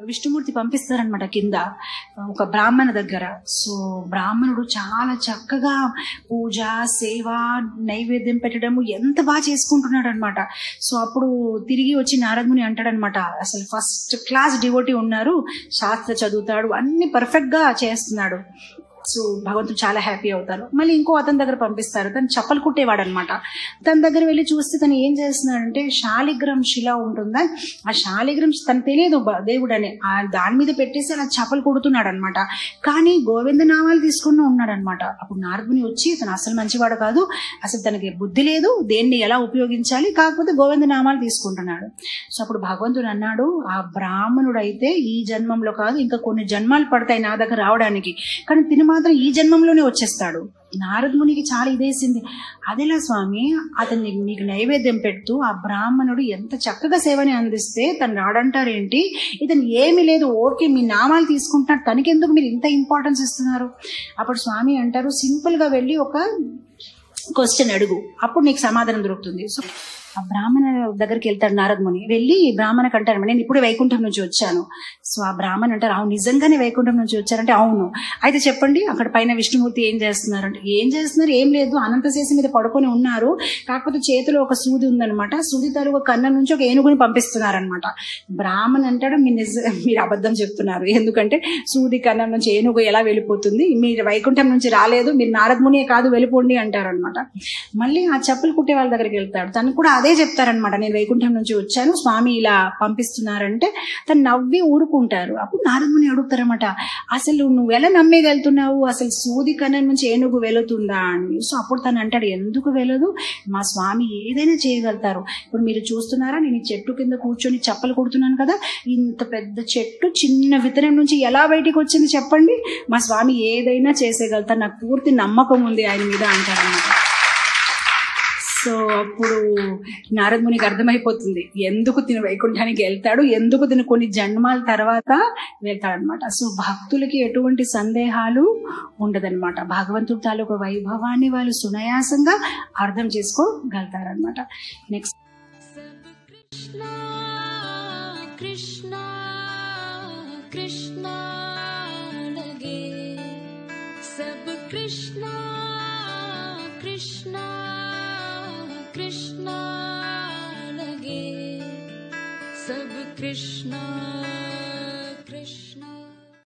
విష్ణుమూర్తి పంపిస్తారనమాట కింద ఒక బ్రాహ్మణ దగ్గర సో బ్రాహ్మణుడు చాలా చక్కగా పూజ సేవ నైవేద్యం పెట్టడము ఎంత బాగా చేసుకుంటున్నాడు అనమాట సో అప్పుడు తిరిగి వచ్చి నారదుని అంటాడనమాట అసలు ఫస్ట్ క్లాస్ డివోటీ ఉన్నారు శాస్త్ర చదువుతాడు అన్ని పర్ఫెక్ట్ గా చేస్తున్నాడు సో భగవంతుడు చాలా హ్యాపీ అవుతారు మళ్ళీ ఇంకో అతని దగ్గర పంపిస్తారు తను చప్పలు కుట్టేవాడు అనమాట తన దగ్గర వెళ్ళి చూస్తే తను ఏం చేస్తున్నాడంటే శాలిగ్రం శిల ఉంటుందా ఆ శాలిగ్రం తను తెలియదు బ- దేవుడు అని ఆ దాని మీద పెట్టేసి అలా చప్పలు కుడుతున్నాడు అనమాట కానీ గోవింద నామాలు తీసుకుని ఉన్నాడు అనమాట అప్పుడు నారదుని వచ్చి తను అసలు మంచివాడు కాదు అసలు తనకి బుద్ధి లేదు దేన్ని ఎలా ఉపయోగించాలి కాకపోతే గోవింద నామాలు తీసుకుంటున్నాడు సో అప్పుడు భగవంతుడు అన్నాడు ఆ బ్రాహ్మణుడు అయితే ఈ జన్మంలో కాదు ఇంకా కొన్ని జన్మాలు పడతాయి నా దగ్గర రావడానికి కానీ తిని మాత్రం ఈ జన్మంలోనే వచ్చేస్తాడు నారదమునికి చాలా ఇదేసింది అదేలా స్వామి అతన్ని నీకు నైవేద్యం పెడుతూ ఆ బ్రాహ్మణుడు ఎంత చక్కగా సేవని అందిస్తే తను రాడంటారేంటి ఇతను ఏమీ లేదు ఓకే మీ నామాలు తీసుకుంటున్నారు తనకెందుకు మీరు ఇంత ఇంపార్టెన్స్ ఇస్తున్నారు అప్పుడు స్వామి అంటారు సింపుల్ గా వెళ్ళి ఒక క్వశ్చన్ అడుగు అప్పుడు నీకు సమాధానం దొరుకుతుంది సో ఆ బ్రాహ్మణ దగ్గరికి వెళ్తాడు నారదముని వెళ్ళి బ్రాహ్మణకు అంటారు నేను ఇప్పుడే వైకుంఠం నుంచి వచ్చాను సో ఆ బ్రాహ్మణ్ అంటారు అవును నిజంగానే వైకుంఠం నుంచి వచ్చారంటే అవును అయితే చెప్పండి అక్కడ పైన విష్ణుమూర్తి ఏం చేస్తున్నారు అంటే ఏం చేస్తున్నారు ఏం లేదు అనంతశేషి మీద పడుకొని ఉన్నారు కాకపోతే చేతిలో ఒక సూది ఉందన్నమాట సూది తరుగు కన్నం నుంచి ఒక ఏనుగుని పంపిస్తున్నారనమాట బ్రాహ్మణ్ అంటాడు మీరు నిజ మీరు అబద్ధం చెప్తున్నారు ఎందుకంటే సూది కన్నం నుంచి ఏనుగు ఎలా వెళ్ళిపోతుంది మీరు వైకుంఠం నుంచి రాలేదు మీరు నారదమునియే కాదు వెళ్ళిపోండి అంటారనమాట మళ్ళీ ఆ చెప్పులు కుట్టే వాళ్ళ దగ్గరికి వెళ్తాడు తను కూడా అదే చెప్తారనమాట నేను వైకుంఠం నుంచి వచ్చాను స్వామి ఇలా పంపిస్తున్నారంటే తను నవ్వి ఊరుకుంటారు అప్పుడు నారదముని అడుగుతారన్నమాట అసలు నువ్వు ఎలా నమ్మేగలుగుతున్నావు అసలు సూది కన్నం నుంచి ఏనుగు వెళుతుందా అని సో అప్పుడు తను అంటాడు ఎందుకు వెళ్ళదు మా స్వామి ఏదైనా చేయగలుగుతారు ఇప్పుడు మీరు చూస్తున్నారా నేను ఈ చెట్టు కింద కూర్చొని చెప్పలు కొడుతున్నాను కదా ఇంత పెద్ద చెట్టు చిన్న విత్తనం నుంచి ఎలా బయటికి వచ్చింది చెప్పండి మా స్వామి ఏదైనా చేసేయగలుగుతారు నాకు పూర్తి నమ్మకం ఉంది ఆయన మీద అంటారన్నమాట సో అప్పుడు నారద మునికి అర్థమైపోతుంది ఎందుకు తిన వైకుంఠానికి వెళ్తాడు ఎందుకు తిన కొన్ని జన్మాల తర్వాత వెళ్తాడనమాట సో భక్తులకి ఎటువంటి సందేహాలు ఉండదన్నమాట భగవంతుడి తాలూకు వైభవాన్ని వాళ్ళు సునాయాసంగా అర్థం చేసుకోగలుగుతారనమాట నెక్స్ట్ सब कृष्णा कृष्णा कृष्णा लगे सब कृष्णा कृष्णा कृष्णा लगे सब कृष्णा